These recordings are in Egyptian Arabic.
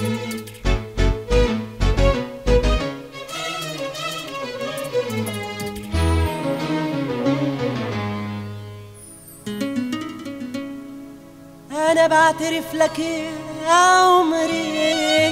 انا بعترف لك يا عمري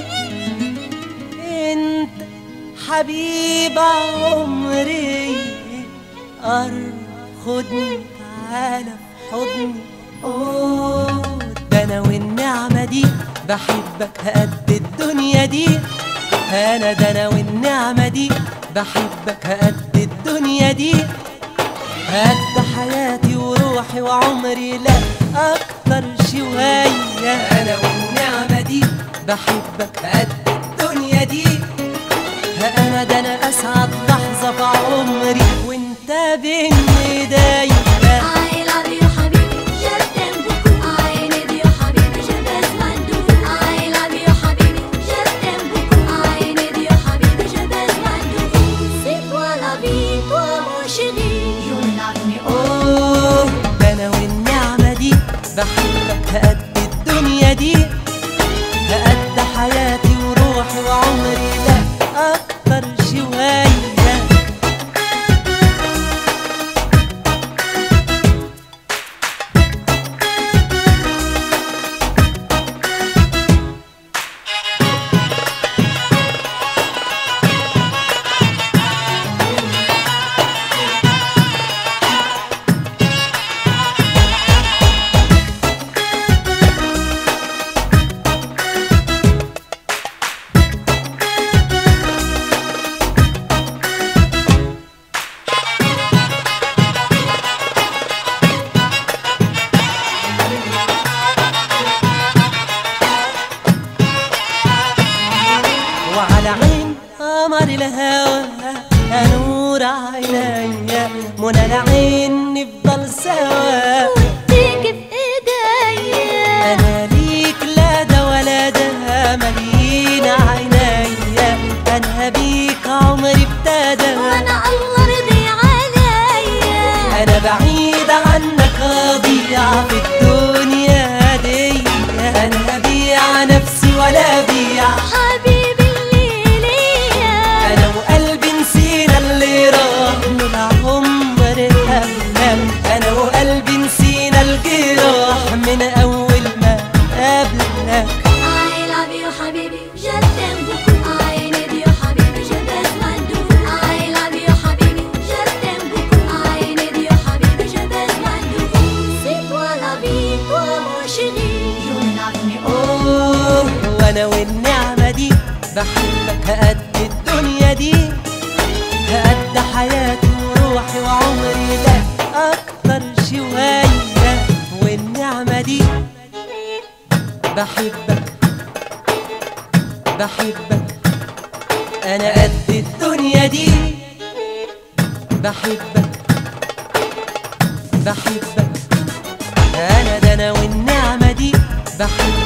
انت حبيب عمري قرب خدني تعالى في حضني اوه ده انا والنعمة دي بحبك قد الدنيا دي انا ده انا والنعمة دي بحبك قد الدنيا دي قد حياتي وروحي وعمري لا اكتر شوية انا والنعمة دي بحبك قد الدنيا دي انا ده انا اسعد لحظة في عمري وانت بين ايديا I love you حبيبي je t'aime beaucoup I need you حبيبي j'ai besoin de vous I love you حبيبي je t'aime beaucoup I need you حبيبي j'ai besoin de vous C'est toi la vie toi mon chéri You love me اوه ده انا والنعمة دي بحبك قد الدنيا دي قد حياتي وروحي وعمري لا اكتر شوية وعلى عين قمر الهوى يا نور عينيا منى العين نفضل سوا واديك في ايديا انا ليك لا ده ولا ده مليين عينيا انا بيك عمري ابتدى وانا الله رضي عليا انا بعيد عنك اضيع في الدنيا دي انا ابيع نفسي ولا ابيع حبيبي اللي ليا انا وقلبي نسينا اللي راح من العمر همم انا وقلبي نسينا الجراح من اول ما قابلك I love you حبيبي je t'aime beaucoup I need you حبيبي j'ai besoin de vous I love you حبيبي je t'aime beaucoup I need you حبيبي j'ai besoin de vous C'est toi la vie toi mon chéri You love me اوه وانا والنعمة دي بحبك قد الدنيا دي قد حياتي وروحي وعمري لا اكتر شوية والنعمة دي بحبك بحبك انا قد الدنيا دي بحبك بحبك انا ده انا والنعمة دي بحبك